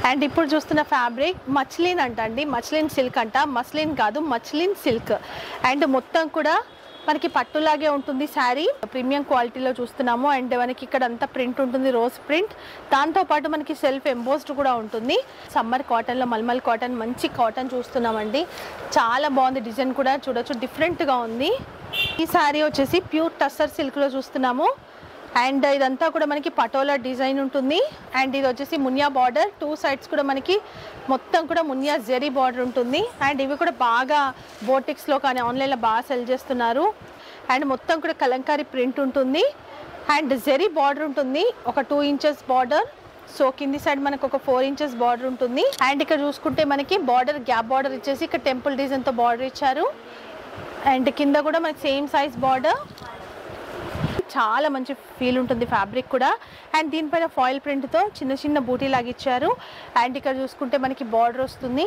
and ఇప్పుడు చూస్తున్న fabric మచ్లిన్ అంట అండి మచ్లిన్ సిల్క్ అంట మస్లిన్ కాదు మచ్లిన్ సిల్క్ అండ్ మొత్తం కూడా మనకి పట్టులాగే ఉంటుంది శారీ ప్రీమియం క్వాలిటీలో చూస్తున్నాము అండ్ మనకి ఇక్కడ అంతా ప్రింట్ ఉంటుంది రోజ్ ప్రింట్ దాంతో పాటు మనకి సెల్ఫ్ ఎంబోస్డ్ కూడా ఉంటుంది సమ్మర్ కాటన్లో మల్మల్ కాటన్ మంచి కాటన్ చూస్తున్నామండి చాలా బాగుంది డిజైన్ కూడా చూడొచ్చు డిఫరెంట్గా ఉంది ఈ శారీ వచ్చేసి ప్యూర్ టస్సర్ సిల్క్లో చూస్తున్నాము అండ్ ఇదంతా కూడా మనకి పటోలా డిజైన్ ఉంటుంది అండ్ ఇది వచ్చేసి మునియా బార్డర్ టూ సైడ్స్ కూడా మనకి మొత్తం కూడా మునియా జెరీ బార్డర్ ఉంటుంది అండ్ ఇవి కూడా బాగా బోటిక్స్లో కానీ ఆన్లైన్లో బాగా సెల్ చేస్తున్నారు అండ్ మొత్తం కూడా కలంకారీ ప్రింట్ ఉంటుంది అండ్ జెరీ బార్డర్ ఉంటుంది ఒక టూ ఇంచెస్ బార్డర్ సో కింది సైడ్ మనకు ఒక ఫోర్ ఇంచెస్ బార్డర్ ఉంటుంది అండ్ ఇక్కడ చూసుకుంటే మనకి బార్డర్ గ్యాప్ బార్డర్ ఇచ్చేసి ఇక్కడ టెంపుల్ డిజైన్తో బార్డర్ ఇచ్చారు అండ్ కింద కూడా మనకి సేమ్ సైజ్ బార్డర్ చాలా మంచి ఫీల్ ఉంటుంది ఫ్యాబ్రిక్ కూడా అండ్ దీనిపైన ఫాయిల్ ప్రింట్తో చిన్న చిన్న బూటీ లాగా ఇచ్చారు అండ్ ఇక్కడ చూసుకుంటే మనకి బార్డర్ వస్తుంది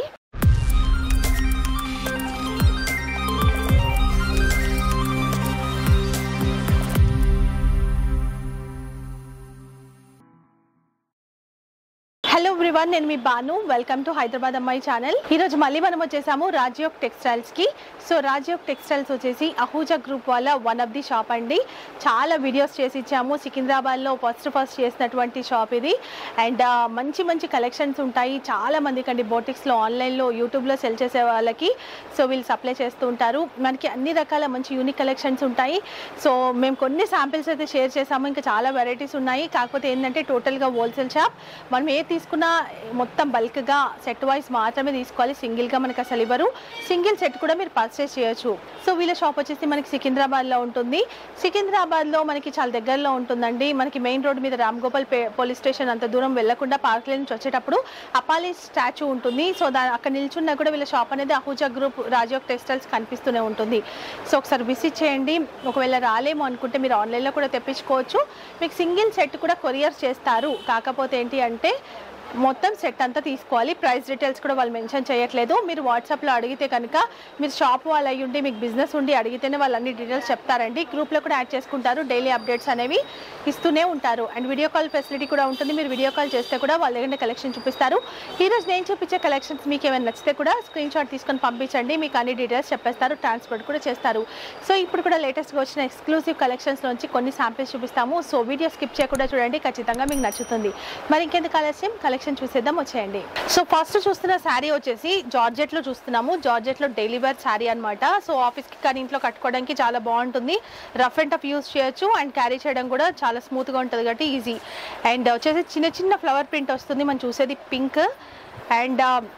హలో ఎవ్రీవన్ నేను మీ బాను వెల్కమ్ టు హైదరాబాద్ అమ్మాయి ఛానల్ ఈ రోజు మళ్ళీ మనం వచ్చేసాము రాజ్యోగ్ టెక్స్టైల్స్ కి సో రాజ్యోగ్ టెక్స్టైల్స్ వచ్చేసి అహూజా గ్రూప్ వాళ్ళ వన్ ఆఫ్ ది షాప్ అండి చాలా వీడియోస్ చేసి ఇచ్చాము సికింద్రాబాద్ లో ఫస్ట్ ఫస్ట్ చేసినటువంటి షాప్ ఇది అండ్ మంచి మంచి కలెక్షన్స్ ఉంటాయి చాలా మందికి అండి బోటిక్స్ లో ఆన్లైన్ లో యూట్యూబ్ లో సెల్ చేసే వాళ్ళకి సో వీళ్ళు సప్లై చేస్తూ ఉంటారు మనకి అన్ని రకాల మంచి యూనిక్ కలెక్షన్స్ ఉంటాయి సో మేము కొన్ని శాంపిల్స్ అయితే షేర్ చేసాము ఇంకా చాలా వెరైటీస్ ఉన్నాయి కాకపోతే ఏంటంటే టోటల్గా హోల్సేల్ షాప్ మనం ఏ తీసుకున్నా మొత్తం బల్క్గా సెట్ వైజ్ మాత్రమే తీసుకోవాలి సింగిల్గా మనకి అసలు ఇవ్వరు సింగిల్ సెట్ కూడా మీరు పర్చేస్ చేయొచ్చు సో వీళ్ళ షాప్ వచ్చేసి మనకి సికింద్రాబాద్లో ఉంటుంది సికింద్రాబాద్లో మనకి చాలా దగ్గరలో ఉంటుందండి మనకి మెయిన్ రోడ్ మీద రామ్ గోపాల్ పే- పోలీస్ స్టేషన్ అంత దూరం వెళ్లకుండా పార్క్ లైన్ నుంచి వచ్చేటప్పుడు అపాలి స్టాచ్యూ ఉంటుంది సో దా అక్కడ నిల్చున్నా కూడా వీళ్ళ షాప్ అనేది అహూజా గ్రూప్ రాజయోగ్ టెక్స్టైల్స్ కనిపిస్తూనే ఉంటుంది సో ఒకసారి విజిట్ చేయండి ఒకవేళ రాలేమో అనుకుంటే మీరు ఆన్లైన్లో కూడా తెప్పించుకోవచ్చు మీకు సింగిల్ సెట్ కూడా కొరియర్ చేస్తారు కాకపోతే ఏంటి అంటే మొత్తం సెట్ అంతా తీసుకోవాలి ప్రైస్ డీటెయిల్స్ కూడా వాళ్ళు మెన్షన్ చేయట్లేదు మీరు వాట్సాప్లో అడిగితే కనుక మీరు షాప్ వాళ్ళు అయ్యి ఉండి మీకు బిజినెస్ ఉండి అడిగితేనే వాళ్ళు అన్ని డీటెయిల్స్ చెప్తారండి గ్రూప్లో కూడా యాడ్ చేసుకుంటారు డైలీ అప్డేట్స్ అనేవి ఇస్తూనే ఉంటారు అండ్ వీడియో కాల్ ఫెసిలిటీ కూడా ఉంటుంది మీరు వీడియో కాల్ చేస్తే కూడా వాళ్ళ దగ్గర కలెక్షన్ చూపిస్తారు ఈ రోజు నేను చూపించే కలెక్షన్స్ మీకు ఏమైనా నచ్చితే కూడా స్క్రీన్ షాట్ తీసుకొని పంపించండి మీకు అన్ని డీటెయిల్స్ చెప్పేస్తారు ట్రాన్స్పోర్ట్ కూడా చేస్తారు సో ఇప్పుడు కూడా లేటెస్ట్గా వచ్చిన ఎక్స్క్లూసివ్ కలెక్షన్స్ నుంచి కొన్ని శాంపిల్స్ చూపిస్తాము సో వీడియో స్కిప్ చేయకుండా చూడండి ఖచ్చితంగా మీకు నచ్చుతుంది మరి ఇంకెందుకు ఆలస్యం కలెక్షన్ చూసేద్దాం వచ్చేయండి సో ఫస్ట్ చూస్తున్న శారీ వచ్చేసి జార్జెట్ లో చూస్తున్నాము జార్జెట్ లో డైలీ వేర్ శారీ అనమాట సో ఆఫీస్ కి కానీ ఇంట్లో కట్టుకోవడానికి చాలా బాగుంటుంది రఫ్ అండ్ టఫ్ యూస్ చేయొచ్చు అండ్ క్యారీ చేయడం కూడా చాలా స్మూత్ గా ఉంటుంది కాబట్టి ఈజీ అండ్ వచ్చేసి చిన్న చిన్న ఫ్లవర్ ప్రింట్ వస్తుంది మనం చూసేది పింక్ అండ్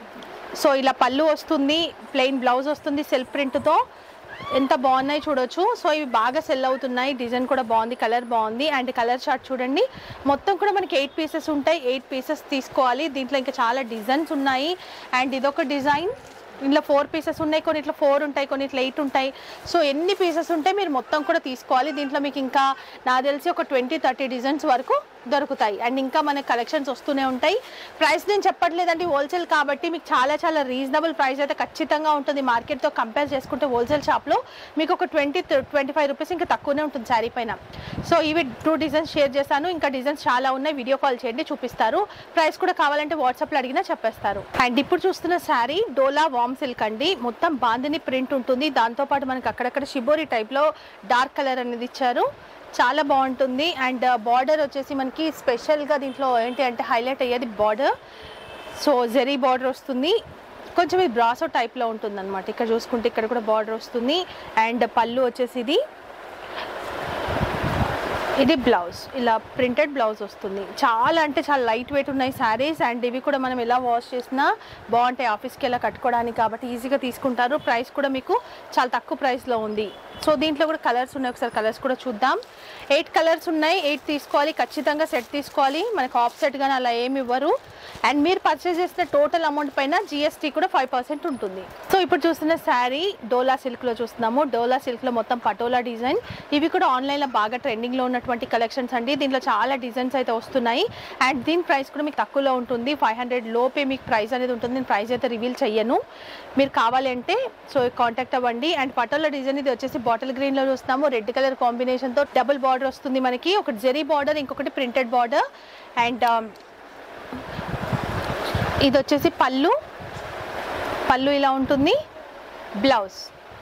సో ఇలా పళ్ళు వస్తుంది ప్లెయిన్ బ్లౌజ్ వస్తుంది సెల్ఫ్ ప్రింట్తో ఎంత బాగున్నాయి చూడొచ్చు సో ఇవి బాగా సెల్ అవుతున్నాయి డిజైన్ కూడా బాగుంది కలర్ బాగుంది అండ్ కలర్ చార్ట్ చూడండి మొత్తం కూడా మనకి ఎయిట్ పీసెస్ ఉంటాయి ఎయిట్ పీసెస్ తీసుకోవాలి దీంట్లో ఇంకా చాలా డిజైన్స్ ఉన్నాయి అండ్ ఇదొక డిజైన్ ఇంట్లో ఫోర్ పీసెస్ ఉన్నాయి కొన్ని ఇట్లా ఫోర్ ఉంటాయి కొన్ని ఇట్లా ఎయిట్ ఉంటాయి సో ఎన్ని పీసెస్ ఉంటే మీరు మొత్తం కూడా తీసుకోవాలి దీంట్లో మీకు ఇంకా నాకు తెలిసి ఒక ట్వంటీ థర్టీ డిజైన్స్ వరకు దొరుకుతాయి అండ్ ఇంకా మనకి కలెక్షన్స్ వస్తూనే ఉంటాయి ప్రైస్ నేను చెప్పట్లేదండి హోల్సేల్ కాబట్టి మీకు చాలా చాలా రీజనబుల్ ప్రైస్ అయితే ఖచ్చితంగా ఉంటుంది మార్కెట్తో కంపేర్ చేసుకుంటే హోల్సేల్ షాప్లో మీకు ఒక ట్వంటీ ట్వంటీ ఫైవ్ రూపీస్ ఇంకా తక్కువనే ఉంటుంది శారీ పైన సో ఇవి టూ డిజైన్స్ షేర్ చేశాను ఇంకా డిజైన్స్ చాలా ఉన్నాయి వీడియో కాల్ చేయండి చూపిస్తారు ప్రైస్ కూడా కావాలంటే వాట్సాప్లో అడిగినా చెప్పేస్తారు అండ్ ఇప్పుడు చూస్తున్న శారీ డోలా వామ్ సిల్క్ అండి మొత్తం బాందిని ప్రింట్ ఉంటుంది దాంతోపాటు మనకి అక్కడక్కడ షిబోరి టైప్లో డార్క్ కలర్ అనేది ఇచ్చారు చాలా బాగుంటుంది అండ్ బార్డర్ వచ్చేసి మనకి స్పెషల్గా దీంట్లో ఏంటి అంటే హైలైట్ అయ్యేది బార్డర్ సో జెరీ బార్డర్ వస్తుంది కొంచెం ఇది బ్రాసో టైప్లో ఉంటుంది అనమాట ఇక్కడ చూసుకుంటే ఇక్కడ కూడా బార్డర్ వస్తుంది అండ్ పళ్ళు వచ్చేసి ఇది ఇది బ్లౌజ్ ఇలా ప్రింటెడ్ బ్లౌజ్ వస్తుంది చాలా అంటే చాలా లైట్ వెయిట్ ఉన్నాయి శారీస్ అండ్ ఇవి కూడా మనం ఎలా వాష్ చేసినా బాగుంటాయి ఆఫీస్కి ఎలా కట్టుకోవడానికి కాబట్టి ఈజీగా తీసుకుంటారు ప్రైస్ కూడా మీకు చాలా తక్కువ ప్రైస్లో ఉంది సో దీంట్లో కూడా కలర్స్ ఉన్నాయి ఒకసారి కలర్స్ కూడా చూద్దాం ఎయిట్ కలర్స్ ఉన్నాయి ఎయిట్ తీసుకోవాలి ఖచ్చితంగా సెట్ తీసుకోవాలి మనకు ఆఫ్ సెట్ కానీ అలా ఏమి ఇవ్వరు అండ్ మీరు పర్చేస్ చేసిన టోటల్ అమౌంట్ పైన జిఎస్టీ కూడా ఫైవ్ పర్సెంట్ ఉంటుంది సో ఇప్పుడు చూస్తున్న శారీ డోలా సిల్క్లో చూస్తున్నాము డోలా సిల్క్లో మొత్తం పటోలా డిజైన్ ఇవి కూడా ఆన్లైన్లో బాగా ట్రెండింగ్లో ఉన్నటువంటి కలెక్షన్స్ అండి దీంట్లో చాలా డిజైన్స్ అయితే వస్తున్నాయి అండ్ దీని ప్రైస్ కూడా మీకు తక్కువలో ఉంటుంది ఫైవ్ హండ్రెడ్ లోపే మీకు ప్రైస్ అనేది ఉంటుంది నేను ప్రైస్ అయితే రివీల్ చెయ్యను మీరు కావాలి అంటే సో కాంటాక్ట్ అవ్వండి అండ్ పటోలా డిజైన్ ఇది వచ్చేసి బాటిల్ గ్రీన్లో చూస్తున్నాము రెడ్ కలర్ కాంబినేషన్తో డబుల్ బార్డర్ వస్తుంది మనకి ఒకటి జెరీ బార్డర్ ఇంకొకటి ప్రింటెడ్ బార్డర్ అండ్ ఇది వచ్చేసి పళ్ళు పళ్ళు ఇలా ఉంటుంది బ్లౌజ్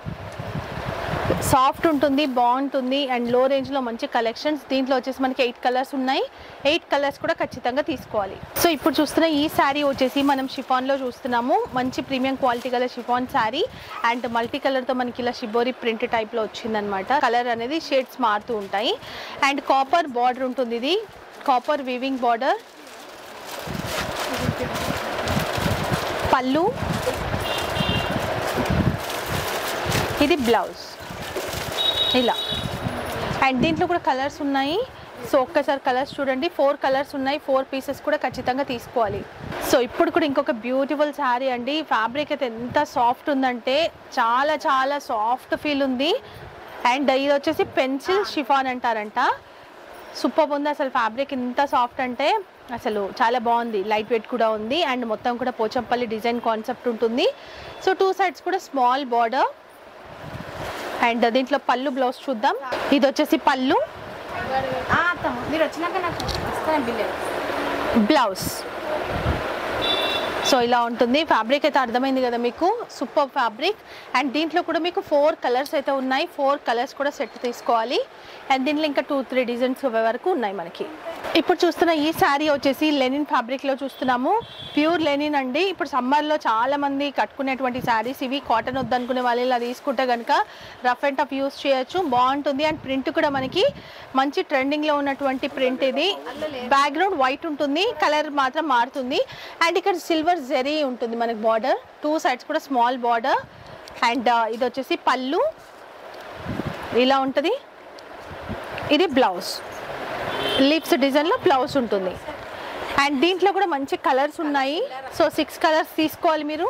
సాఫ్ట్ ఉంటుంది బాగుంటుంది అండ్ లో రేంజ్లో మంచి కలెక్షన్స్ దీంట్లో వచ్చేసి మనకి ఎయిట్ కలర్స్ ఉన్నాయి ఎయిట్ కలర్స్ కూడా ఖచ్చితంగా తీసుకోవాలి సో ఇప్పుడు చూస్తున్న ఈ శారీ వచ్చేసి మనం షిఫాన్లో చూస్తున్నాము మంచి ప్రీమియం క్వాలిటీ గల షిఫాన్ శారీ అండ్ మల్టీ కలర్తో మనకి ఇలా షిబోరి ప్రింట్ టైప్లో వచ్చిందనమాట కలర్ అనేది షేడ్స్ మారుతూ ఉంటాయి అండ్ కాపర్ బార్డర్ ఉంటుంది ఇది కాపర్ వీవింగ్ బార్డర్ పళ్ళు ఇది బ్లౌజ్ ఇలా అండ్ దీంట్లో కూడా కలర్స్ ఉన్నాయి సో ఒక్కసారి కలర్స్ చూడండి ఫోర్ కలర్స్ ఉన్నాయి ఫోర్ పీసెస్ కూడా ఖచ్చితంగా తీసుకోవాలి సో ఇప్పుడు కూడా ఇంకొక బ్యూటిఫుల్ శారీ అండి ఫ్యాబ్రిక్ అయితే ఎంత సాఫ్ట్ ఉందంటే చాలా చాలా సాఫ్ట్ ఫీల్ ఉంది అండ్ ఇది వచ్చేసి పెన్సిల్ షిఫాన్ అంటారంట సూపర్ ఉంది అసలు ఫ్యాబ్రిక్ ఇంత సాఫ్ట్ అంటే అసలు చాలా బాగుంది లైట్ వెయిట్ కూడా ఉంది అండ్ మొత్తం కూడా పోచంపల్లి డిజైన్ కాన్సెప్ట్ ఉంటుంది సో టూ సైడ్స్ కూడా స్మాల్ బార్డర్ అండ్ దీంట్లో పళ్ళు బ్లౌజ్ చూద్దాం ఇది వచ్చేసి పళ్ళు ఆ, అత్తమ్మ మీరు వచ్చినాక నాకు ఇస్తాను బిల్లు బ్లౌజ్ సో ఇలా ఉంటుంది ఫ్యాబ్రిక్ అయితే అర్థమైంది కదా మీకు సూపర్ ఫ్యాబ్రిక్ అండ్ దీంట్లో కూడా మీకు ఫోర్ కలర్స్ అయితే ఉన్నాయి ఫోర్ కలర్స్ కూడా సెట్ తీసుకోవాలి అండ్ దీంట్లో ఇంకా టూ త్రీ డిజైన్స్ వరకు ఉన్నాయి మనకి ఇప్పుడు చూస్తున్న ఈ శారీ వచ్చేసి లెనిన్ ఫ్యాబ్రిక్లో చూస్తున్నాము ప్యూర్ లెనిన్ అండి ఇప్పుడు సమ్మర్లో చాలా మంది కట్టుకునేటువంటి శారీస్ ఇవి కాటన్ వద్దనుకునే వాళ్ళు ఇలా తీసుకుంటే కనుక రఫ్ అండ్ టఫ్ యూస్ చేయొచ్చు బాగుంటుంది అండ్ ప్రింట్ కూడా మనకి మంచి ట్రెండింగ్లో ఉన్నటువంటి ప్రింట్ ఇది బ్యాక్గ్రౌండ్ వైట్ ఉంటుంది కలర్ మాత్రం మారుతుంది అండ్ ఇక్కడ సిల్వర్ జెరీ ఉంటుంది మనకి బార్డర్ టూ సైడ్స్ కూడా స్మాల్ బార్డర్ అండ్ ఇది వచ్చేసి పళ్ళు ఇలా ఉంటుంది ఇది బ్లౌజ్ లిప్స్ డిజైన్లో బ్లౌజ్ ఉంటుంది అండ్ దీంట్లో కూడా మంచి కలర్స్ ఉన్నాయి సో సిక్స్ కలర్స్ తీసుకోవాలి మీరు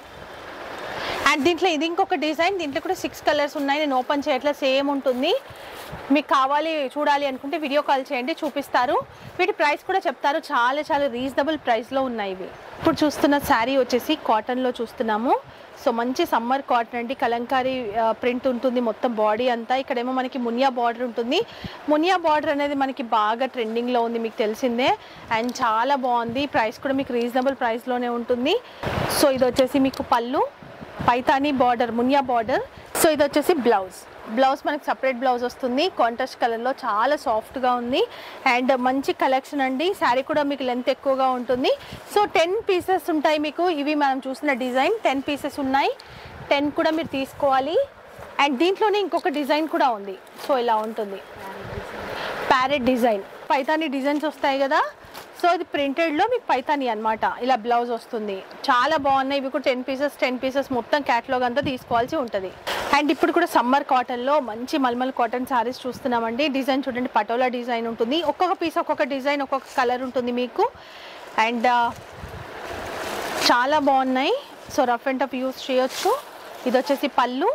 అండ్ దీంట్లో ఇది ఇంకొక డిజైన్ దీంట్లో కూడా సిక్స్ కలర్స్ ఉన్నాయి నేను ఓపెన్ చేయట్లా సేమ్ ఉంటుంది మీకు కావాలి చూడాలి అనుకుంటే వీడియో కాల్ చేయండి చూపిస్తారు వీటి ప్రైస్ కూడా చెప్తారు చాలా చాలా రీజనబుల్ ప్రైస్లో ఉన్నాయి ఇవి ఇప్పుడు చూస్తున్న శారీ వచ్చేసి కాటన్లో చూస్తున్నాము సో మంచి సమ్మర్ కాటన్ అండి కలంకారీ ప్రింట్ ఉంటుంది మొత్తం బాడీ అంతా ఇక్కడేమో మనకి మునియా బార్డర్ ఉంటుంది మునియా బార్డర్ అనేది మనకి బాగా ట్రెండింగ్లో ఉంది మీకు తెలిసిందే అండ్ చాలా బాగుంది ప్రైస్ కూడా మీకు రీజనబుల్ ప్రైస్లోనే ఉంటుంది సో ఇది వచ్చేసి మీకు pallu Paithani border Muniya border so ఇది వచ్చేసి బ్లౌజ్ బ్లౌజ్ మనకి సపరేట్ బ్లౌజ్ వస్తుంది కాంట్రాస్ట్ కలర్లో చాలా సాఫ్ట్గా ఉంది అండ్ మంచి కలెక్షన్ అండి శారీ కూడా మీకు లెంత్ ఎక్కువగా ఉంటుంది సో టెన్ పీసెస్ ఉంటాయి మీకు ఇవి మనం చూసిన డిజైన్ టెన్ పీసెస్ ఉన్నాయి టెన్ కూడా మీరు తీసుకోవాలి అండ్ దీంట్లోనే ఇంకొక డిజైన్ కూడా ఉంది సో ఇలా ఉంటుంది ప్యారెట్ డిజైన్ పైతానీ డిజైన్స్ వస్తాయి కదా సో ఇది ప్రింటెడ్లో మీకు పైతానీ అన్నమాట ఇలా బ్లౌజ్ వస్తుంది చాలా బాగున్నాయి ఇవి కూడా టెన్ పీసెస్ టెన్ పీసెస్ మొత్తం క్యాటలాగ్ అంతా తీసుకోవాల్సి ఉంటుంది అండ్ ఇప్పుడు కూడా సమ్మర్ కాటన్లో మంచి మల్మల్ కాటన్ శారీస్ చూస్తున్నామండి డిజైన్ చూడండి పటోలా డిజైన్ ఉంటుంది ఒక్కొక్క పీస్ ఒక్కొక్క డిజైన్ ఒక్కొక్క కలర్ ఉంటుంది మీకు అండ్ చాలా బాగున్నాయి so rough and tough use చేయొచ్చు ఇది వచ్చేసి పళ్ళు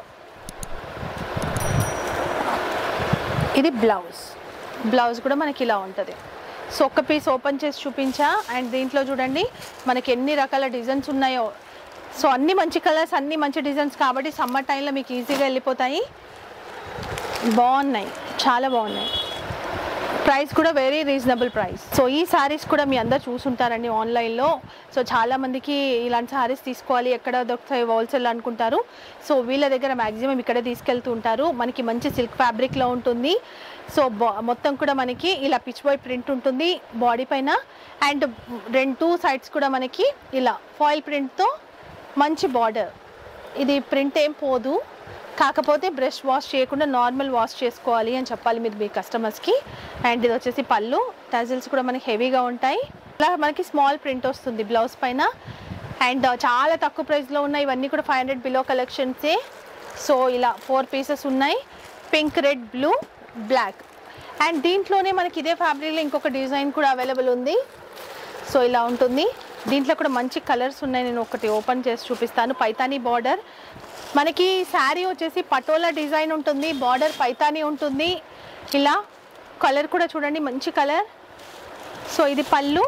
ఇది బ్లౌజ్ బ్లౌజ్ కూడా మనకి ఇలా ఉంటుంది సో ఒక్క పీస్ ఓపెన్ చేసి చూపించా అండ్ దీంట్లో చూడండి మనకి ఎన్ని రకాల డిజైన్స్ ఉన్నాయో సో అన్ని మంచి కలర్స్ అన్ని మంచి డిజైన్స్ కాబట్టి సమ్మర్ టైంలో మీకు ఈజీగా వెళ్ళిపోతాయి బాగున్నాయి చాలా బాగున్నాయి ప్రైస్ కూడా వెరీ రీజనబుల్ ప్రైస్ సో ఈ శారీస్ కూడా మీ అందరు చూసుంటారండి ఆన్లైన్లో సో చాలా మందికి ఇలాంటి శారీస్ తీసుకోవాలి ఎక్కడ దొరుకుతాయి హోల్సేల్ అనుకుంటారు సో వీళ్ళ దగ్గర మ్యాక్సిమం ఇక్కడే తీసుకెళ్తూ ఉంటారు మనకి మంచి సిల్క్ ఫ్యాబ్రిక్లో ఉంటుంది సో బా మొత్తం కూడా మనకి ఇలా పిచ్ బాయ్ ప్రింట్ ఉంటుంది బాడీ పైన అండ్ రెండు టూ సైడ్స్ కూడా మనకి ఇలా ఫాయిల్ ప్రింట్తో మంచి బార్డర్ ఇది ప్రింట్ ఏం పోదు కాకపోతే బ్రష్ వాష్ చేయకుండా నార్మల్ వాష్ చేసుకోవాలి అని చెప్పాలి మీరు మీ కస్టమర్స్కి అండ్ ఇది వచ్చేసి పళ్ళు టజిల్స్ కూడా మనకి హెవీగా ఉంటాయి ఇలా మనకి స్మాల్ ప్రింట్ వస్తుంది బ్లౌజ్ పైన అండ్ చాలా తక్కువ ప్రైస్లో ఉన్నాయి ఇవన్నీ కూడా ఫైవ్ హండ్రెడ్ బిలో కలెక్షన్సే సో ఇలా ఫోర్ పీసెస్ ఉన్నాయి pink red blue black and దీంట్లోనే మనకి ఇదే ఫ్యాబ్రిక్లో ఇంకొక డిజైన్ కూడా అవైలబుల్ ఉంది సో ఇలా ఉంటుంది దీంట్లో కూడా మంచి కలర్స్ ఉన్నాయి నేను ఒకటి ఓపెన్ చేసి చూపిస్తాను పైతానీ బార్డర్ మనకి శారీ వచ్చేసి పటోలా డిజైన్ ఉంటుంది బార్డర్ పైతానీ ఉంటుంది ఇలా కలర్ కూడా చూడండి మంచి కలర్ సో ఇది పళ్ళు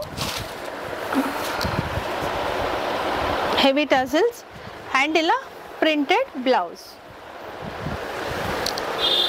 హెవీ టజిల్స్ అండ్ ఇలా ప్రింటెడ్ బ్లౌజ్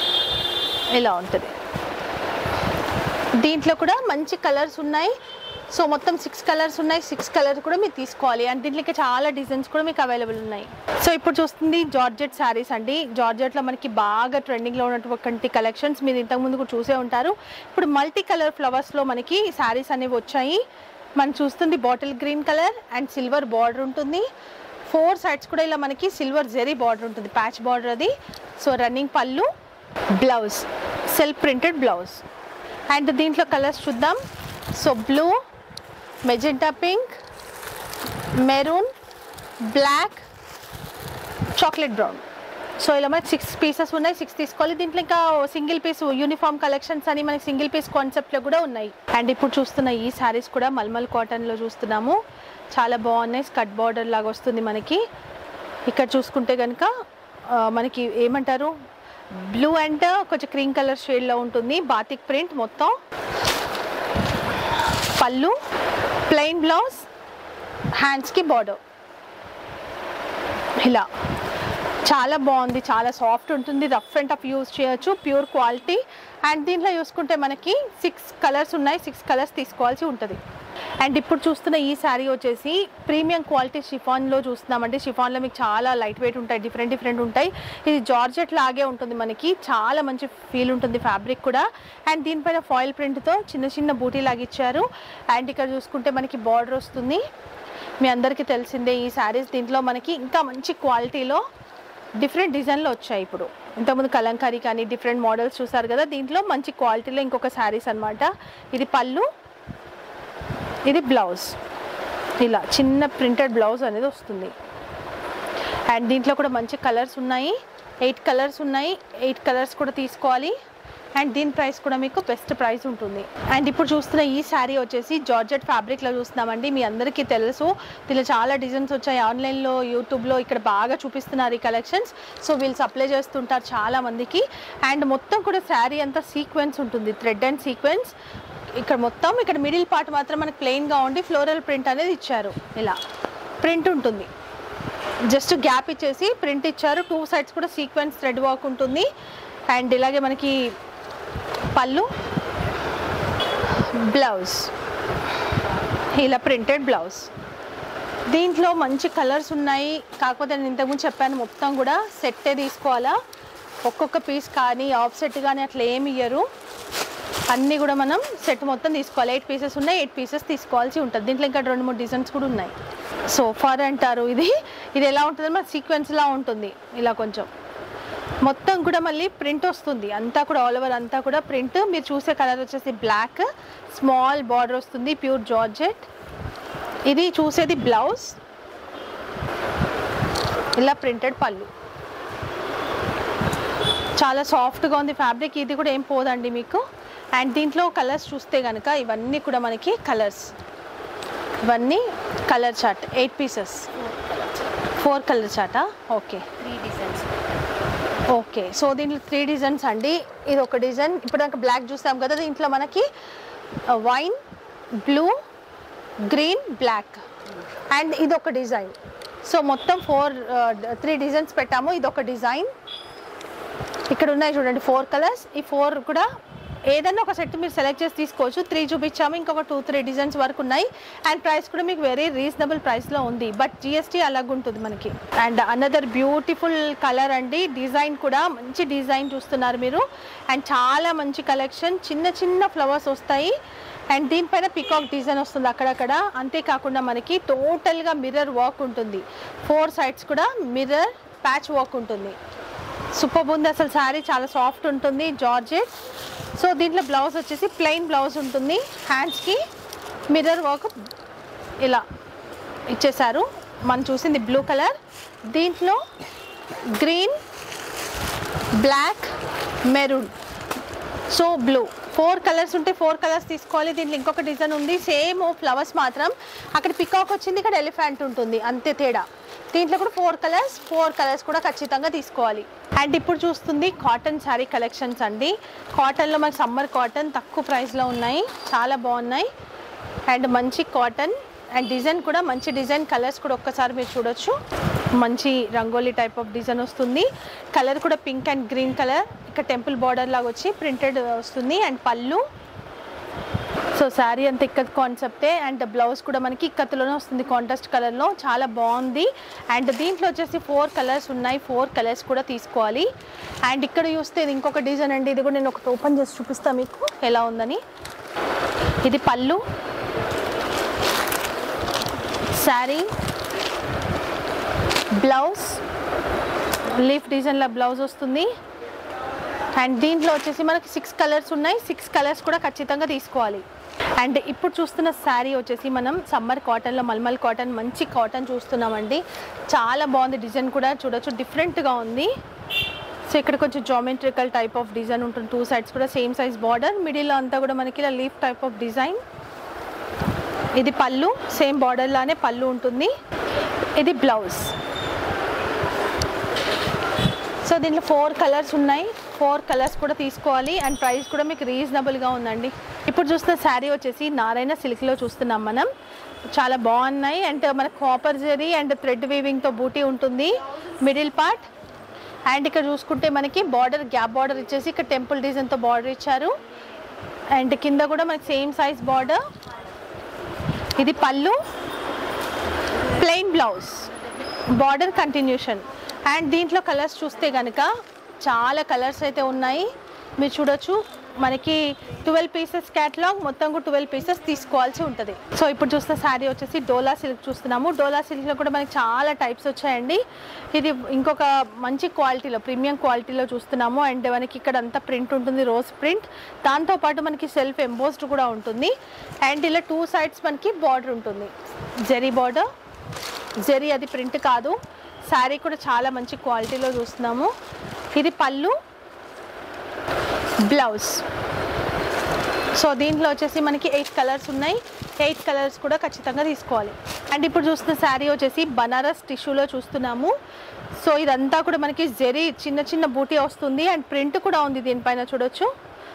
ఇలా ఉంటుంది దీంట్లో కూడా మంచి కలర్స్ ఉన్నాయి సో మొత్తం సిక్స్ కలర్స్ ఉన్నాయి సిక్స్ కలర్ కూడా మీరు తీసుకోవాలి అండ్ దీంట్లో ఇంకా చాలా డిజైన్స్ కూడా మీకు అవైలబుల్ ఉన్నాయి సో ఇప్పుడు చూస్తుంది జార్జెట్ శారీస్ అండి జార్జెట్లో మనకి బాగా ట్రెండింగ్లో ఉన్నటువంటి కలెక్షన్స్ మీరు ఇంతకుముందు కూడా చూసే ఉంటారు ఇప్పుడు మల్టీ కలర్ ఫ్లవర్స్లో మనకి శారీస్ అనేవి వచ్చాయి మనం చూస్తుంది bottle green colour and silver border ఉంటుంది ఫోర్ సైడ్స్ కూడా ఇలా మనకి సిల్వర్ జెరీ బార్డర్ ఉంటుంది ప్యాచ్ బార్డర్ అది so running pallu blouse self printed blouse and దీంట్లో కలర్స్ చూద్దాం so blue magenta pink maroon black chocolate brown so ఇలా మనకి సిక్స్ పీసెస్ ఉన్నాయి సిక్స్ తీసుకోవాలి దీంట్లో ఇంకా సింగిల్ పీస్ యూనిఫామ్ కలెక్షన్స్ అని మనకి సింగిల్ పీస్ కాన్సెప్ట్లో కూడా ఉన్నాయి అండ్ ఇప్పుడు చూస్తున్న ఈ శారీస్ కూడా మల్మల్ కాటన్లో చూస్తున్నాము చాలా బాగున్నాయి స్కట్ బార్డర్ లాగా వస్తుంది మనకి ఇక్కడ చూసుకుంటే కనుక ఆ, మనకి ఏమంటారు బ్లూ అండ్ కొంచెం క్రీమ్ కలర్ షేడ్లో ఉంటుంది బాతిక్ ప్రింట్ మొత్తం పళ్ళు ప్లెయిన్ బ్లౌజ్ హ్యాండ్స్కి బార్డర్ ఇలా చాలా బాగుంది చాలా సాఫ్ట్ ఉంటుంది రఫ్ అండ్ టఫ్ యూస్ చేయొచ్చు ప్యూర్ క్వాలిటీ అండ్ దీంట్లో చూసుకుంటే మనకి సిక్స్ కలర్స్ ఉన్నాయి సిక్స్ కలర్స్ తీసుకోవాల్సి ఉంటుంది అండ్ ఇప్పుడు చూస్తున్న ఈ శారీ వచ్చేసి ప్రీమియం క్వాలిటీ షిఫాన్లో చూస్తున్నామండి షిఫాన్లో మీకు చాలా లైట్ వెయిట్ ఉంటాయి డిఫరెంట్ డిఫరెంట్ ఉంటాయి ఇది జార్జెట్ లాగే ఉంటుంది మనకి చాలా మంచి ఫీల్ ఉంటుంది ఫ్యాబ్రిక్ కూడా అండ్ దీనిపైన ఫాయిల్ ప్రింట్తో చిన్న చిన్న బూటీ లాగా ఇచ్చారు అండ్ ఇక్కడ చూసుకుంటే మనకి బార్డర్ వస్తుంది మీ అందరికీ తెలిసిందే ఈ శారీస్ దీంట్లో మనకి ఇంకా మంచి క్వాలిటీలో డిఫరెంట్ డిజైన్లో వచ్చాయి ఇప్పుడు ఇంతకుముందు కలంకారీ కానీ డిఫరెంట్ మోడల్స్ చూసారు కదా దీంట్లో మంచి క్వాలిటీలో ఇంకొక శారీస్ అన్నమాట ఇది పళ్ళు ఇది బ్లౌజ్ ఇలా చిన్న ప్రింటెడ్ బ్లౌజ్ అనేది వస్తుంది అండ్ దీంట్లో కూడా మంచి కలర్స్ ఉన్నాయి ఎయిట్ కలర్స్ ఉన్నాయి ఎయిట్ కలర్స్ కూడా తీసుకోవాలి అండ్ దీని ప్రైస్ కూడా మీకు బెస్ట్ ప్రైస్ ఉంటుంది అండ్ ఇప్పుడు చూస్తున్న ఈ శారీ వచ్చేసి జార్జెట్ ఫ్యాబ్రిక్లో చూస్తున్నామండి మీ అందరికీ తెలుసు దీనిలో చాలా డిజైన్స్ వచ్చాయి ఆన్లైన్లో యూట్యూబ్లో ఇక్కడ బాగా చూపిస్తున్నారు ఈ కలెక్షన్స్ సో వీళ్ళు సప్లై చేస్తుంటారు చాలా మందికి అండ్ మొత్తం కూడా శారీ అంతా సీక్వెన్స్ ఉంటుంది థ్రెడ్ అండ్ సీక్వెన్స్ ఇక్కడ మొత్తం ఇక్కడ మిడిల్ పార్ట్ మాత్రం మనకి ప్లెయిన్గా ఉండి ఫ్లోరల్ ప్రింట్ అనేది ఇచ్చారు ఇలా ప్రింట్ ఉంటుంది జస్ట్ గ్యాప్ ఇచ్చేసి ప్రింట్ ఇచ్చారు టూ సైడ్స్ కూడా సీక్వెన్స్ థ్రెడ్ వర్క్ ఉంటుంది అండ్ ఇలాగే మనకి పళ్ళు బ్లౌజ్ ఇలా ప్రింటెడ్ బ్లౌజ్ దీంట్లో మంచి కలర్స్ ఉన్నాయి కాకపోతే నేను ఇంతకుముందు చెప్పాను మొత్తం కూడా సెట్టే తీసుకోవాలా ఒక్కొక్క పీస్ కానీ ఆఫ్ సెట్ కానీ అట్లా ఏమి ఇయ్యరు అన్నీ కూడా మనం సెట్ మొత్తం తీసుకోవాలి ఎయిట్ పీసెస్ ఉన్నాయి ఎయిట్ పీసెస్ తీసుకోవాల్సి ఉంటుంది దీంట్లో ఇంకా రెండు మూడు డిజైన్స్ కూడా ఉన్నాయి సోఫార్ అంటారు ఇది ఇది ఎలా ఉంటుంది మన సీక్వెన్స్లా ఉంటుంది ఇలా కొంచెం మొత్తం కూడా మళ్ళీ ప్రింట్ వస్తుంది అంతా కూడా ఆల్ ఓవర్ అంతా కూడా ప్రింట్ మీరు చూసే కలర్ వచ్చేసి బ్లాక్ స్మాల్ బార్డర్ వస్తుంది ప్యూర్ జార్జెట్ ఇది చూసేది బ్లౌజ్ ఇలా ప్రింటెడ్ పళ్ళు చాలా సాఫ్ట్గా ఉంది ఫ్యాబ్రిక్ ఇది కూడా ఏం పోదండి మీకు అండ్ దీంట్లో కలర్స్ చూస్తే కనుక ఇవన్నీ కూడా మనకి కలర్స్ ఇవన్నీ colour chart eight pieces four colour చార్టా okay three designs okay so దీంట్లో త్రీ డిజైన్స్ అండి ఇది ఒక డిజైన్ ఇప్పుడు నాకు బ్లాక్ చూసాం కదా దీంట్లో మనకి wine blue green black and ఇది ఒక డిజైన్ సో మొత్తం ఫోర్ త్రీ డిజైన్స్ పెట్టాము ఇది ఒక డిజైన్ ఇక్కడ ఉన్నాయి చూడండి ఫోర్ కలర్స్ ఈ ఫోర్ కూడా ఏదైనా ఒక సెట్ మీరు సెలెక్ట్ చేసి తీసుకోవచ్చు త్రీ చూపించాము ఇంకొక టూ త్రీ డిజైన్స్ వరకు ఉన్నాయి అండ్ ప్రైస్ కూడా మీకు వెరీ రీజనబుల్ ప్రైస్లో ఉంది బట్ జిఎస్టీ అలాగ ఉంటుంది మనకి అండ్ అనదర్ బ్యూటిఫుల్ కలర్ అండి డిజైన్ కూడా మంచి డిజైన్ చూస్తున్నారు మీరు అండ్ చాలా మంచి కలెక్షన్ చిన్న చిన్న ఫ్లవర్స్ వస్తాయి అండ్ దీనిపైన పికాక్ డిజైన్ వస్తుంది అక్కడక్కడ అంతేకాకుండా మనకి టోటల్గా మిర్రర్ వర్క్ ఉంటుంది ఫోర్ సైడ్స్ కూడా మిర్రర్ ప్యాచ్ వర్క్ ఉంటుంది సూపర్ ఉంది అసలు శారీ చాలా సాఫ్ట్ ఉంటుంది జార్జెట్ సో దీంట్లో బ్లౌజ్ వచ్చేసి ప్లెయిన్ బ్లౌజ్ ఉంటుంది హ్యాండ్స్కి మిర్రర్ వర్క్ ఇలా ఇచ్చేసారు మనం చూసింది బ్లూ కలర్ దీంట్లో green black maroon so blue four colours ఉంటే ఫోర్ కలర్స్ తీసుకోవాలి దీంట్లో ఇంకొక డిజైన్ ఉంది సేమ్ ఫ్లవర్స్ మాత్రం అక్కడ పికాక్ వచ్చింది ఇక్కడ ఎలిఫెంట్ ఉంటుంది అంతే తేడా దీంట్లో కూడా ఫోర్ కలర్స్ ఫోర్ కలర్స్ కూడా ఖచ్చితంగా తీసుకోవాలి అండ్ ఇప్పుడు చూస్తుంది కాటన్ శారీ కలెక్షన్స్ అండి కాటన్లో మనకి సమ్మర్ కాటన్ తక్కువ ప్రైస్లో ఉన్నాయి చాలా బాగున్నాయి అండ్ మంచి కాటన్ అండ్ డిజైన్ కూడా మంచి డిజైన్ కలర్స్ కూడా ఒక్కసారి మీరు చూడొచ్చు మంచి రంగోలీ టైప్ ఆఫ్ డిజైన్ వస్తుంది కలర్ కూడా పింక్ అండ్ గ్రీన్ కలర్ ఇక్కడ టెంపుల్ బార్డర్ లాగా వచ్చి ప్రింటెడ్ వస్తుంది అండ్ పళ్ళు సో శారీ అంత ఇక్కత్ కాన్సెప్టే అండ్ బ్లౌజ్ కూడా మనకి ఇక్కత్తులోనే వస్తుంది కాంట్రాస్ట్ కలర్లో చాలా బాగుంది అండ్ దీంట్లో వచ్చేసి ఫోర్ కలర్స్ ఉన్నాయి ఫోర్ కలర్స్ కూడా తీసుకోవాలి అండ్ ఇక్కడ చూస్తే ఇది ఇంకొక డిజైన్ అండి ఇది కూడా నేను ఒకటి ఓపెన్ చేసి చూపిస్తాను మీకు ఎలా ఉందని ఇది పళ్ళు శారీ బ్లౌజ్ లీఫ్ డిజైన్లో బ్లౌజ్ వస్తుంది అండ్ దీంట్లో వచ్చేసి మనకి సిక్స్ కలర్స్ ఉన్నాయి సిక్స్ కలర్స్ కూడా ఖచ్చితంగా తీసుకోవాలి అండ్ ఇప్పుడు చూస్తున్న శారీ వచ్చేసి మనం సమ్మర్ కాటన్లో మల్మల్ కాటన్ మంచి కాటన్ చూస్తున్నామండి చాలా బాగుంది డిజైన్ కూడా చూడొచ్చు డిఫరెంట్గా ఉంది సో ఇక్కడ కొంచెం జామెట్రికల్ టైప్ ఆఫ్ డిజైన్ ఉంటుంది టూ సైడ్స్ కూడా సేమ్ సైజ్ బార్డర్ మిడిల్లో అంతా కూడా మనకి ఇలా లీఫ్ టైప్ ఆఫ్ డిజైన్ ఇది పళ్ళు సేమ్ బార్డర్ లానే పళ్ళు ఉంటుంది ఇది బ్లౌజ్ సో దీంట్లో ఫోర్ కలర్స్ ఉన్నాయి ఫోర్ కలర్స్ కూడా తీసుకోవాలి అండ్ ప్రైస్ కూడా మీకు రీజనబుల్గా ఉందండి ఇప్పుడు చూస్తున్న శారీ వచ్చేసి నారాయణ సిల్క్లో చూస్తున్నాం మనం చాలా బాగున్నాయి అండ్ మన కాపర్ జరీ అండ్ థ్రెడ్ వీవింగ్తో బూటీ ఉంటుంది మిడిల్ పార్ట్ అండ్ ఇక్కడ చూసుకుంటే మనకి బార్డర్ గ్యాప్ బార్డర్ ఇచ్చేసి ఇక్కడ టెంపుల్ డిజైన్తో బార్డర్ ఇచ్చారు అండ్ కింద కూడా మనకి సేమ్ సైజ్ బార్డర్ ఇది pallu plain blouse border continuation and దీంట్లో కలర్స్ చూస్తే కనుక చాలా కలర్స్ అయితే ఉన్నాయి మీరు చూడొచ్చు మనకి ట్వెల్వ్ పీసెస్ క్యాటలాగ్ మొత్తం కూడా ట్వెల్వ్ పీసెస్ తీసుకోవాల్సి ఉంటుంది సో ఇప్పుడు చూస్తున్న శారీ వచ్చేసి డోలా సిల్క్ చూస్తున్నాము డోలా సిల్క్లో కూడా మనకి చాలా టైప్స్ వచ్చాయండి ఇది ఇంకొక మంచి క్వాలిటీలో ప్రీమియం క్వాలిటీలో చూస్తున్నాము అండ్ మనకి ఇక్కడ అంతా ప్రింట్ ఉంటుంది రోజ్ ప్రింట్ దాంతోపాటు మనకి సెల్ఫ్ ఎంబోస్డ్ కూడా ఉంటుంది అండ్ ఇలా టూ సైడ్స్ మనకి బార్డర్ ఉంటుంది జెరీ బార్డర్ జెరీ అది ప్రింట్ కాదు శారీ కూడా చాలా మంచి క్వాలిటీలో చూస్తున్నాము ఇది పళ్ళు బ్లౌజ్ సో దీంట్లో వచ్చేసి మనకి ఎయిట్ కలర్స్ ఉన్నాయి ఎయిట్ కలర్స్ కూడా ఖచ్చితంగా తీసుకోవాలి అండ్ ఇప్పుడు చూస్తున్న శారీ వచ్చేసి బనారస్ టిష్యూలో చూస్తున్నాము సో ఇదంతా కూడా మనకి జెరీ చిన్న చిన్న బూటీ వస్తుంది అండ్ ప్రింట్ కూడా ఉంది దీనిపైన చూడొచ్చు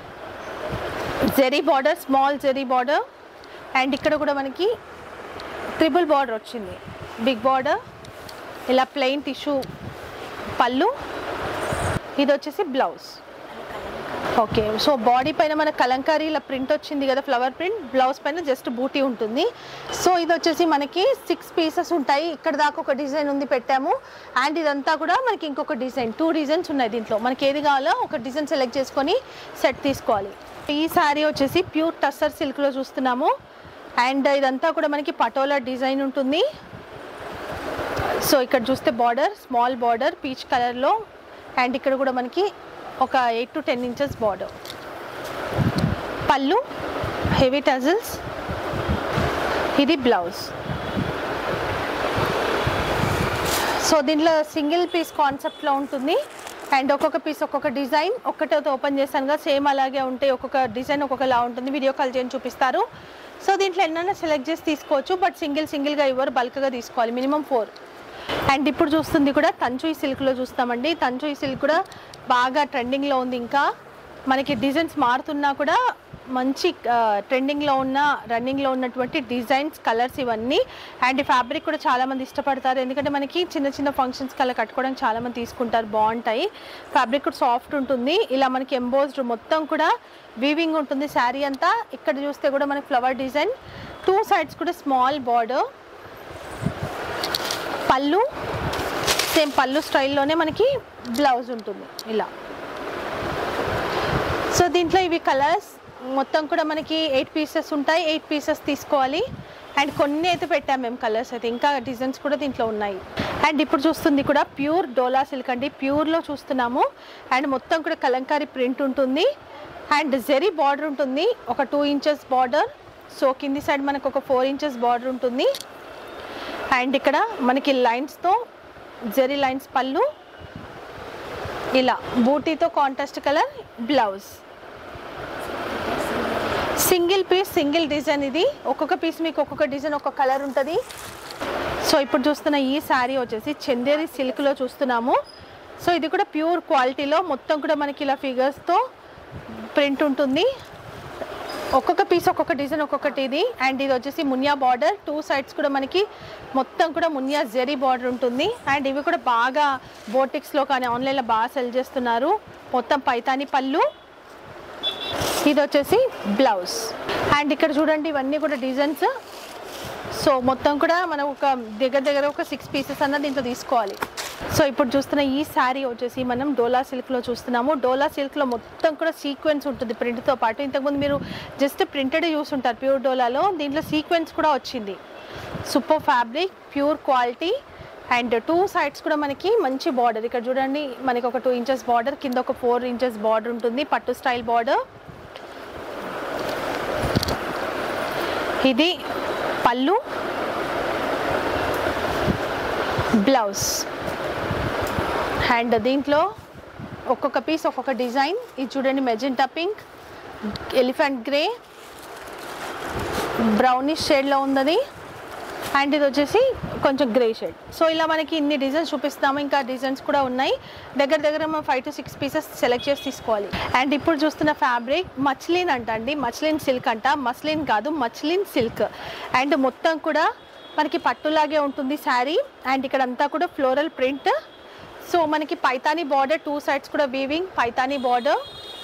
zari border small zari border and ఇక్కడ కూడా మనకి ట్రిపుల్ బార్డర్ వచ్చింది బిగ్ బార్డర్ ఇలా ప్లెయిన్ టిష్యూ పళ్ళు ఇది వచ్చేసి బ్లౌజ్ ఓకే సో బాడీ పైన మన కలంకారీ ఇలా ప్రింట్ వచ్చింది కదా ఫ్లవర్ ప్రింట్ బ్లౌజ్ పైన జస్ట్ బూటీ ఉంటుంది సో ఇది వచ్చేసి మనకి సిక్స్ పీసెస్ ఉంటాయి ఇక్కడ దాకా ఒక డిజైన్ ఉంది పెట్టాము అండ్ ఇదంతా కూడా మనకి ఇంకొక డిజైన్ టూ డిజైన్స్ ఉన్నాయి దీంట్లో మనకి ఏది కావాలో ఒక డిజైన్ సెలెక్ట్ చేసుకొని సెట్ తీసుకోవాలి ఈ శారీ వచ్చేసి ప్యూర్ టస్సర్ సిల్క్లో చూస్తున్నాము అండ్ ఇదంతా కూడా మనకి పటోలా డిజైన్ ఉంటుంది సో ఇక్కడ చూస్తే బార్డర్ స్మాల్ బార్డర్ పీచ్ కలర్లో అండ్ ఇక్కడ కూడా మనకి ఒక eight to ten inches border pallu heavy tassels ఇది బ్లౌజ్ సో దీంట్లో సింగిల్ పీస్ కాన్సెప్ట్లో ఉంటుంది అండ్ ఒక్కొక్క పీస్ ఒక్కొక్క డిజైన్ ఒక్కటే ఓపెన్ చేశాను కదా సేమ్ అలాగే ఉంటాయి ఒక్కొక్క డిజైన్ ఒక్కొక్కలా ఉంటుంది వీడియో కాల్ చేయని చూపిస్తారు సో దీంట్లో ఎన్నైనా సెలెక్ట్ చేసి తీసుకోవచ్చు బట్ సింగిల్ సింగిల్గా ఇవ్వరు బల్క్గా తీసుకోవాలి మినిమం ఫోర్ అండ్ ఇప్పుడు చూస్తుంది కూడా తంచుయి సిల్క్లో చూస్తామండి తంచుయి సిల్క్ కూడా బాగా ట్రెండింగ్లో ఉంది ఇంకా మనకి డిజైన్స్ మారుతున్నా కూడా మంచి ట్రెండింగ్లో ఉన్న రన్నింగ్లో ఉన్నటువంటి డిజైన్స్ కలర్స్ ఇవన్నీ అండ్ ఈ ఫ్యాబ్రిక్ కూడా చాలామంది ఇష్టపడతారు ఎందుకంటే మనకి చిన్న చిన్న ఫంక్షన్స్ కల్లా కట్టుకోవడానికి చాలామంది తీసుకుంటారు బాగుంటాయి ఫ్యాబ్రిక్ కూడా సాఫ్ట్ ఉంటుంది ఇలా మనకి ఎంబోజ్డ్ మొత్తం కూడా వీవింగ్ ఉంటుంది శారీ అంతా ఇక్కడ చూస్తే కూడా మనకి ఫ్లవర్ డిజైన్ టూ సైడ్స్ కూడా small border pallu same pallu స్టైల్లోనే మనకి బ్లౌజ్ ఉంటుంది ఇలా సో దీంట్లో ఇవి కలర్స్ మొత్తం కూడా మనకి ఎయిట్ పీసెస్ ఉంటాయి ఎయిట్ పీసెస్ తీసుకోవాలి అండ్ కొన్ని అయితే పెట్టాం మేము కలర్స్ అయితే ఇంకా డిజైన్స్ కూడా దీంట్లో ఉన్నాయి అండ్ ఇప్పుడు చూస్తుంది కూడా ప్యూర్ డోలా సిల్క్ అండి ప్యూర్లో చూస్తున్నాము అండ్ మొత్తం కూడా కలంకారీ ప్రింట్ ఉంటుంది అండ్ జెరీ బార్డర్ ఉంటుంది ఒక టూ ఇంచెస్ బార్డర్ సో కింది సైడ్ మనకు ఒక ఫోర్ ఇంచెస్ బార్డర్ ఉంటుంది అండ్ ఇక్కడ మనకి లైన్స్తో జెరీ లైన్స్ పళ్ళు ఇలా బూటీతో contrast colour blouse single piece single design ఇది ఒక్కొక్క పీస్ మీకు ఒక్కొక్క డిజైన్ ఒక్కొక్క కలర్ ఉంటుంది సో ఇప్పుడు చూస్తున్న ఈ శారీ వచ్చేసి చందేరి సిల్క్లో చూస్తున్నాము సో ఇది కూడా ప్యూర్ క్వాలిటీలో మొత్తం కూడా మనకి ఇలా ఫిగర్స్తో ప్రింట్ ఉంటుంది ఒక్కొక్క పీస్ ఒక్కొక్క డిజైన్ ఒక్కొక్కటి ఇది అండ్ ఇది వచ్చేసి మున్యా బార్డర్ టూ సైడ్స్ కూడా మనకి మొత్తం కూడా మున్యా జెరీ బార్డర్ ఉంటుంది అండ్ ఇవి కూడా బాగా బోటిక్స్లో కానీ ఆన్లైన్లో బాగా సెల్ చేస్తున్నారు మొత్తం పైతాని పళ్ళు ఇది వచ్చేసి బ్లౌజ్ అండ్ ఇక్కడ చూడండి ఇవన్నీ కూడా డిజైన్స్ సో మొత్తం కూడా మనం ఒక దగ్గర దగ్గర ఒక సిక్స్ పీసెస్ అన్న దీంట్లో తీసుకోవాలి సో ఇప్పుడు చూస్తున్న ఈ శారీ వచ్చేసి మనం డోలా సిల్క్లో చూస్తున్నాము డోలా సిల్క్లో మొత్తం కూడా సీక్వెన్స్ ఉంటుంది ప్రింట్తో పాటు ఇంతకుముందు మీరు జస్ట్ ప్రింటెడ్ చూసుంటారు ప్యూర్ డోలాలో దీంట్లో సీక్వెన్స్ కూడా వచ్చింది super fabric pure quality and two sides కూడా మనకి మంచి బార్డర్ ఇక్కడ చూడండి మనకి ఒక టూ ఇంచెస్ బార్డర్ కింద ఒక ఫోర్ ఇంచెస్ బార్డర్ ఉంటుంది పట్టు స్టైల్ బార్డర్ ఇది పళ్ళు బ్లౌజ్ అండ్ దీంట్లో ఒక్కొక్క పీస్ ఒక్కొక్క డిజైన్ ఇది చూడండి magenta pink elephant grey brownish షేడ్లో ఉన్నది అండ్ ఇది వచ్చేసి కొంచెం గ్రే షేడ్ సో ఇలా మనకి ఇన్ని డిజైన్స్ చూపిస్తాము ఇంకా డిజైన్స్ కూడా ఉన్నాయి దగ్గర దగ్గర మనం five to six pieces select చేసి తీసుకోవాలి అండ్ ఇప్పుడు చూస్తున్న ఫ్యాబ్రిక్ మచ్లిన్ అంట అండి మచ్లిన్ సిల్క్ అంట మస్లిన్ కాదు మచ్లిన్ సిల్క్ అండ్ మొత్తం కూడా మనకి పట్టులాగే ఉంటుంది శారీ అండ్ ఇక్కడ అంతా కూడా ఫ్లోరల్ ప్రింట్ సో మనకి పైతానీ బార్డర్ టూ సైడ్స్ కూడా weaving Paithani border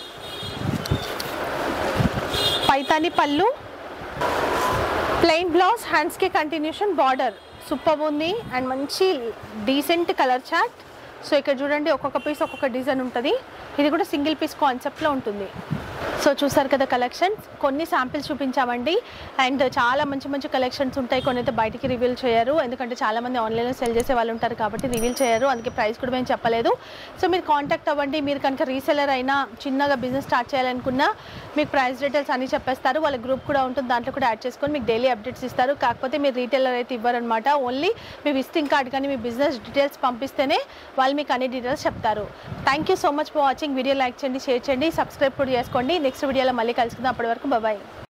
Paithani pallu plain blouse హ్యాండ్స్కి కంటిన్యూషన్ బార్డర్ సూపర్ ఉంది అండ్ మంచి డీసెంట్ కలర్ చార్ట్ సో ఇక్కడ చూడండి ఒక్కొక్క పీస్ ఒక్కొక్క డిజైన్ ఉంటుంది ఇది కూడా సింగిల్ పీస్ కాన్సెప్ట్లో ఉంటుంది సో చూసారు కదా కలెక్షన్స్ కొన్ని శాంపిల్స్ చూపించామండి అండ్ చాలా మంచి మంచి కలెక్షన్స్ ఉంటాయి కొన్ని అయితే బయటికి రివీల్ చేయరు ఎందుకంటే చాలా మంది ఆన్లైన్లో సెల్ చేసే వాళ్ళు ఉంటారు కాబట్టి రివీల్ చేయరు అందుకే ప్రైస్ కూడా మేము చెప్పలేదు సో మీరు కాంటాక్ట్ అవ్వండి మీరు కనుక రీసెలర్ అయినా చిన్నగా బిజినెస్ స్టార్ట్ చేయాలనుకున్నా మీకు ప్రైస్ డీటెయిల్స్ అన్ని చెప్పేస్తారు వాళ్ళ గ్రూప్ కూడా ఉంటుంది దాంట్లో కూడా యాడ్ చేసుకొని మీకు డైలీ అప్డేట్స్ ఇస్తారు కాకపోతే మీరు రీటైలర్ అయితే ఇవ్వరనమాట ఓన్లీ మీ విజిటింగ్ కార్డ్ కానీ మీ బిజినెస్ డీటెయిల్స్ పంపిస్తేనే వాళ్ళు మీకు అన్ని డీటెయిల్స్ చెప్తారు thank you so much for watching video like చేయండి షేర్ చేయండి సబ్స్క్రైబ్ కూడా చేసుకోండి నెక్స్ట్ వీడియోలో మళ్ళీ కలుసుకుందాం అప్పటి వరకు బాయ్